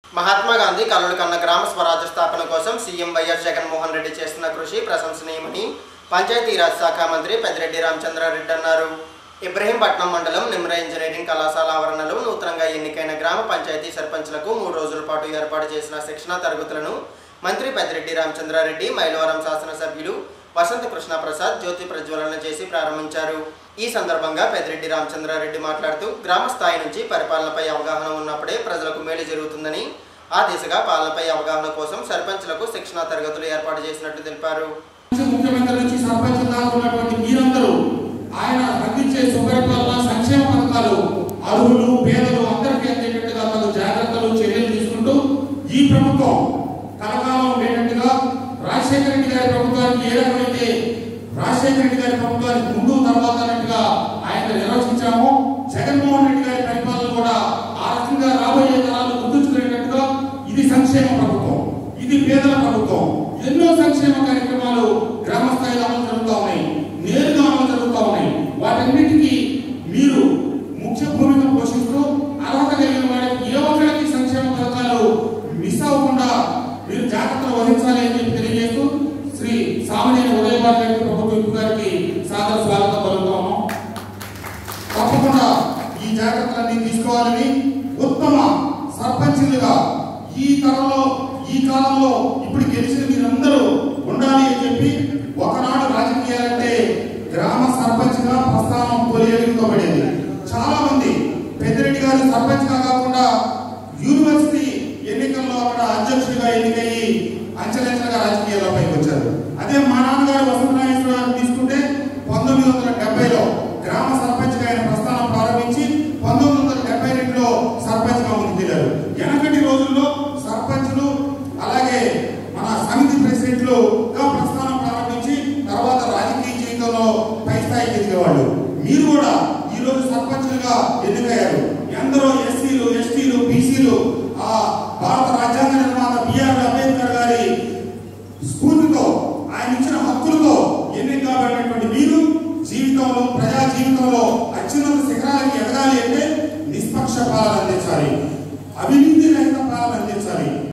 మహాత్మా గాంధీ కలలు కన్న గ్రామ స్వరాజ్య స్థాపన కోసం సీఎం వైఎస్ జగన్మోహన్ రెడ్డి చేస్తున్న కృషి ప్రశంసనీయమని పంచాయతీరాజ్ శాఖ మంత్రి పెద్దిరెడ్డి రామచంద్రారెడ్డి అన్నారు ఇబ్రహీంపట్నం మండలం నిమ్ర ఇంజనీరింగ్ కళాశాల ఆవరణలో నూతనంగా ఎన్నికైన గ్రామ పంచాయతీ సర్పంచ్లకు మూడు రోజుల పాటు ఏర్పాటు చేసిన శిక్షణా తరగతులను మంత్రి పెద్దిరెడ్డి రామచంద్రారెడ్డి మైలవరం శాసనసభ్యులు వసంత కృష్ణ ప్రసాద్ జ్యోతి ప్రజ్వలన చేసి ప్రారంభించారు ఈ సందర్భంగా పెద్దిరెడ్డి రామచంద్రారెడ్డి మాట్లాడుతూ గ్రామ స్థాయి నుంచి పరిపాలనపై అవగాహన ఉన్నప్పుడే ప్రజలకు మేలు జరుగుతుందని ఆ దిశగా పాలనపై అవగాహన కోసం సర్పంచ్లకు శిక్షణా తరగతులు ఏర్పాటు చేసినట్లు తెలిపారు నుంచి ముఖ్యమంత్రి నుంచి సర్పంచ్ దాకా ఉన్నటువంటి మీరందరూ ఆయన అందించే సుపరిపాలన సంక్షేమ పథకాలు అర్హులు పేదలు అందరికీ అందేటట్టుగా తగు జాగ్రత్తలు చర్యలు తీసుకుంటూ ఈ ప్రభుత్వం కలకాలం ఉండేటట్టుగా రాజశేఖర రెడ్డి గారి ప్రభుత్వానికి ఏ రకమైతే రాజశేఖర రెడ్డి గారి ప్రభుత్వానికి ముందు తర్వాత అన్నట్టుగా ఆయన నిర్వచించాము జగన్మోహన్ రెడ్డి గారి పరిపాలన కూడా ఆ రకంగా రాబోయే తరాలు గుర్తుంచుకునేటట్టుగా ఇది సంక్షేమ ప్రభుత్వం ఇది పేదల ప్రభుత్వం ఎన్నో సంక్షేమ కార్యక్రమాలు గ్రామ స్థాయిలో అమలు జరుగుతూ ఉన్నాయి నేరుగా అమలు జరుగుతూ ఉన్నాయి వాటన్నిటికీ మీరు ముఖ్య భూమిక పోషిస్తూ అర్హత కలిగిన వారికి ఏ ఒక్కరికి సంక్షేమ పథకాలు మిస్ అవ్వకుండా మీరు జాగ్రత్తలు వహించాలి అని చెప్పి తెలియజేస్తూ శ్రీ సామాన్య ఉదయభారతి గారికి ప్రభుత్వ విప్ గారికి సాదర స్వాగతం పలుకుతాము తప్పకుండా ఈ జాగ్రత్తలన్నీ తీసుకోవాలని ఉత్తమ సర్పంచులుగా ఈ తరంలో ఈ కాలంలో ఇప్పుడు గెలిచిన మీరందరూ ఉండాలి అని చెప్పి ఒకనాడు రాజకీయాలంటే గ్రామ సర్పంచ్గా ప్రస్థానం తొలియలింపబడేది చాలా మంది పెద్దిరెడ్డి గారు సర్పంచ్గా కాకుండా యూనివర్సిటీ ఎన్నికల్లో అక్కడ అధ్యక్షుడిగా ఎన్నికయ్యి అంచెలంచెలుగా రాజకీయాల్లో పైకి వచ్చారు అదే మా నాన్నగారు వసంతనాగేశ్వర గారు తీసుకుంటే పంతొమ్మిది వందల డెబ్బైలో గ్రామ సర్పంచ్గా ఆయన ప్రస్థానం ప్రారంభించి పంతొమ్మిది వందల డెబ్బై రెండులో సర్పంచ్గా ముందుకెళ్లారు వెనకటి రోజుల్లో సర్పంచ్లు అలాగే మన సమితి ప్రెసిడెంట్లుగా ప్రస్థానం ప్రారంభించి తర్వాత రాజకీయ జీవితంలో పై స్థాయికి ఎదిగేవాళ్ళు మీరు కూడా ఈ రోజు సర్పంచులుగా ఎన్నికయ్యారు ఎందరో ఎస్సీలు ఎస్టీలు బీసీలు ఆ భారత రాజ్యాంగ నిర్మాత బిఆర్ అంబేద్కర్ గారి స్ఫూర్తితో ఆయన ఇచ్చిన హక్కులతో ఎన్నిక కాబడినటువంటి మీరు జీవితంలో ప్రజా జీవితంలో అత్యున్నత శిఖరాలకి ఎదగాలి అంటే నిష్పక్ష పాలన